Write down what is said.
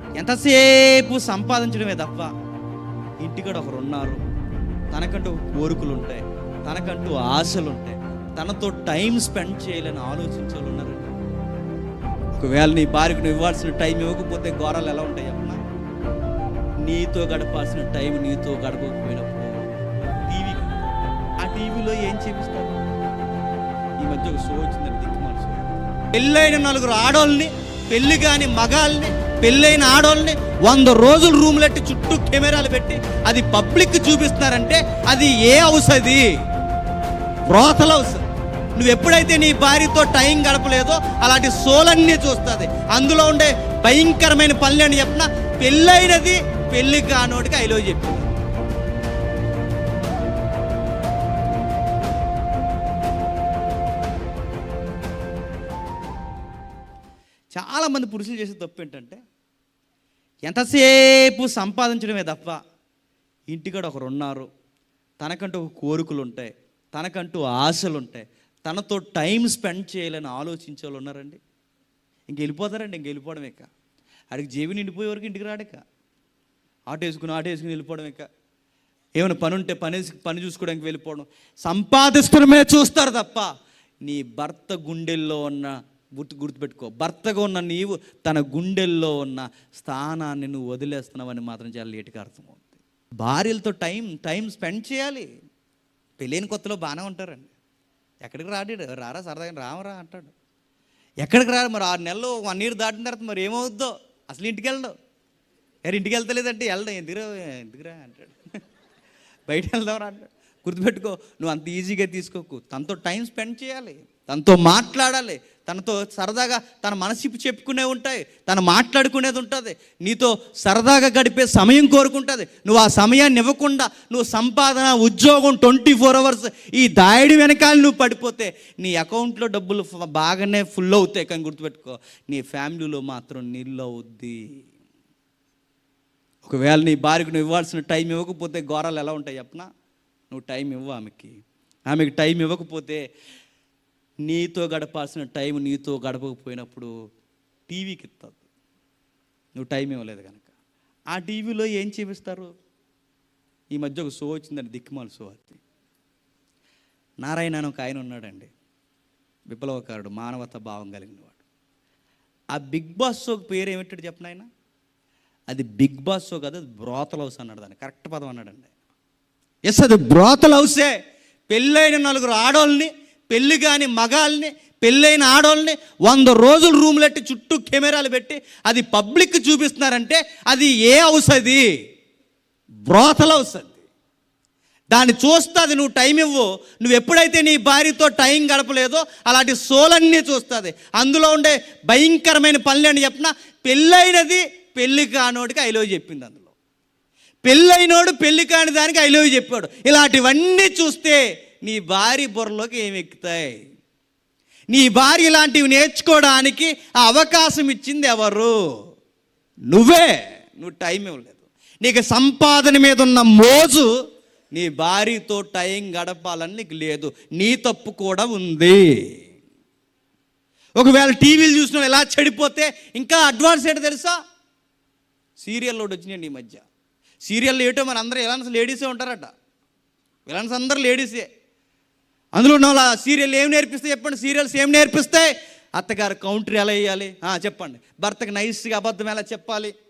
ఎంతసేపు సంపాదించడమే తప్ప ఇంటికాడ ఒకరు ఉన్నారు తనకంటూ కోరికలు ఉంటాయి తనకంటూ ఆశలు ఉంటాయి తనతో టైం స్పెండ్ చేయాలని ఆలోచించే వాళ్ళు ఉన్నారండి ఒకవేళ నీ భార్యకు నువ్వు ఇవ్వాల్సిన టైం ఇవ్వకపోతే ఘోరాలు ఎలా ఉంటాయి అమ్మా నీతో గడపాల్సిన టైం నీతో గడపకపోయినప్పుడు టీవీ ఆ టీవీలో ఏం చేపిస్తారు ఈ మధ్య ఒక షో వచ్చిందండి దిక్కుమాల షో పెళ్ళైన నలుగురు ఆడోళ్ళని పెళ్లి కాని మగాల్ని పెళ్ళైన ఆడోళ్ళని వంద రోజులు రూమ్లెట్టి చుట్టూ కెమెరాలు పెట్టి అది పబ్లిక్ చూపిస్తున్నారంటే అది ఏ హౌస్ అది బ్రోతల్ హౌస్ నువ్వు ఎప్పుడైతే నీ భార్యతో టైం గడపలేదో అలాంటి సోలన్నీ చూస్తుంది అందులో ఉండే భయంకరమైన పనులు అని చెప్పిన పెళ్ళైనది పెళ్లి కానోడికి ఐలో చెప్పింది చాలామంది పురుషులు చేసే తప్పు ఏంటంటే ఎంతసేపు సంపాదించడమే తప్ప ఇంటికాడ ఒకరు ఉన్నారు తనకంటూ ఒక కోరికలు ఉంటాయి తనకంటూ ఆశలు ఉంటాయి తనతో టైం స్పెండ్ చేయాలని ఆలోచించే వాళ్ళు ఉన్నారండి ఇంక వెళ్ళిపోతారండి ఇంక వెళ్ళిపోవడం ఇక ఆడికి జేబు నిండిపోయే వరకు ఇంటికి రాడక ఆటో వేసుకుని ఆటో వేసుకుని వెళ్ళిపోవడం ఇక ఏమైనా పని ఉంటే పని వేసి- పని చూసుకోవడానికి వెళ్ళిపోవడం సంపాదిస్తడమే చూస్తారు తప్ప నీ భర్త గుండెల్లో ఉన్న గుర్తు గుర్తుపెట్టుకో భర్తగా ఉన్న నీవు తన గుండెల్లో ఉన్న స్థానాన్ని నువ్వు వదిలేస్తున్నావని మాత్రం చాలా లేటుగా అర్థమవుతుంది భార్యలతో టైం టైం స్పెండ్ చేయాలి పెళ్ళైన కొత్తలో బాగానే ఉంటారండి ఎక్కడికి రాడు రారా సరదాగా రామరా అంటాడు ఎక్కడికి రారు మరి ఆరు నెలలు వన్ ఇయర్ దాటిన తర్వాత మరి ఏమవుద్దో అసలు ఇంటికి వెళ్ళడు ఎవరు ఇంటికి వెళ్తలేదంటే వెళ్దాం ఎందుకురా ఎందుకురా అంటాడు బయట వెళ్దాం అంటాడు గుర్తుపెట్టుకో నువ్వు అంత ఈజీగా తీసుకోకు తనతో టైం స్పెండ్ చేయాలి తనతో మాట్లాడాలి తనతో సరదాగా తన మనసిప్పు చెప్పుకునే ఉంటాయి తను మాట్లాడుకునేది ఉంటుంది నీతో సరదాగా గడిపే సమయం కోరుకుంటుంది నువ్వు ఆ సమయాన్ని ఇవ్వకుండా నువ్వు సంపాదన ఉద్యోగం ట్వంటీ ఫోర్ అవర్స్ ఈ దాయడి వెనకాల నువ్వు పడిపోతే నీ అకౌంట్లో డబ్బులు ఫ- బాగానే ఫుల్ అవుతాయి కానీ గుర్తుపెట్టుకో నీ ఫ్యామిలీలో మాత్రం నీళ్ళు అవుద్ది ఒకవేళ నీ భార్యకు నువ్వు ఇవ్వాల్సిన టైం ఇవ్వకపోతే ఘోరాలు ఎలా ఉంటాయి చెప్పనా నువ్వు టైం ఇవ్వు ఆమెకి ఆమెకి టైం ఇవ్వకపోతే నీతో గడపాల్సిన టైం నీతో గడపకపోయినప్పుడు టీవీకి ఇస్తుంది నువ్వు టైం ఇవ్వలేదు కనుక ఆ టీవీలో ఏం చూపిస్తారు ఈ మధ్య ఒక షో వచ్చిందండి దిక్కుమాల షో అది నారాయణ అని ఒక ఆయన ఉన్నాడండి విప్లవకారుడు మానవత భావం కలిగిన వాడు ఆ బిగ్ బాస్ షోకి పేరు ఏమిటాడు చెప్పిన ఆయన అది బిగ్ బాస్ షో కాదు అది బ్రోతల్ హౌస్ అన్నాడు దాన్ని కరెక్ట్ పదం అన్నాడండి ఎస్ అది బ్రోతల్ హౌసే పెళ్ళైన నలుగురు ఆడోళ్ళని పెళ్ళి కాని మగాల్ని పెళ్ళైన ఆడోళ్ళని వంద రోజులు రూమ్లెట్టి చుట్టూ కెమెరాలు పెట్టి అది పబ్లిక్ చూపిస్తున్నారంటే అది ఏ హౌస్ అది బ్రోతల్ హౌస్ అది దాన్ని చూస్తుంది నువ్వు టైం ఇవ్వు నువ్వు ఎప్పుడైతే నీ భార్యతో టైం గడపలేదో అలాంటి సోలన్నీ చూస్తుంది అందులో ఉండే భయంకరమైన పనులు అని చెప్పిన పెళ్ళైనది పెళ్ళి కానోడికి ఐలో చెప్పింది అందులో పెళ్ళైనోడు పెళ్లి కాని దానికి ఐ లవ్ యూ చెప్పాడు ఇలాంటివన్నీ చూస్తే నీ భార్య బుర్రలోకి ఏమి ఎక్కుతాయి నీ భార్య ఇలాంటివి నేర్చుకోవడానికి ఆ అవకాశం ఇచ్చింది ఎవరు నువ్వే నువ్వు టైం ఇవ్వలేదు నీకు సంపాదన మీద ఉన్న మోజు నీ భార్యతో టైం గడపాలని నీకు లేదు నీ తప్పు కూడా ఉంది ఒకవేళ టీవీలు చూసిన ఎలా చెడిపోతే ఇంకా అడ్వాన్స్ ఏంటో తెలుసా సీరియల్లో వచ్చినాయండి ఈ మధ్య సీరియల్ ఏటో మన అందరూ ఎలాన్స్ లేడీసే ఉంటారట విలన్స్ అందరూ లేడీసే అందులో ఉన్న వాళ్ళ సీరియల్ ఏం నేర్పిస్తాయి చెప్పండి సీరియల్స్ ఏం నేర్పిస్తాయి అత్తగారు కౌంటర్ ఎలా వేయాలి ఆ, చెప్పండి భర్తకి నైస్గా అబద్ధం ఎలా చెప్పాలి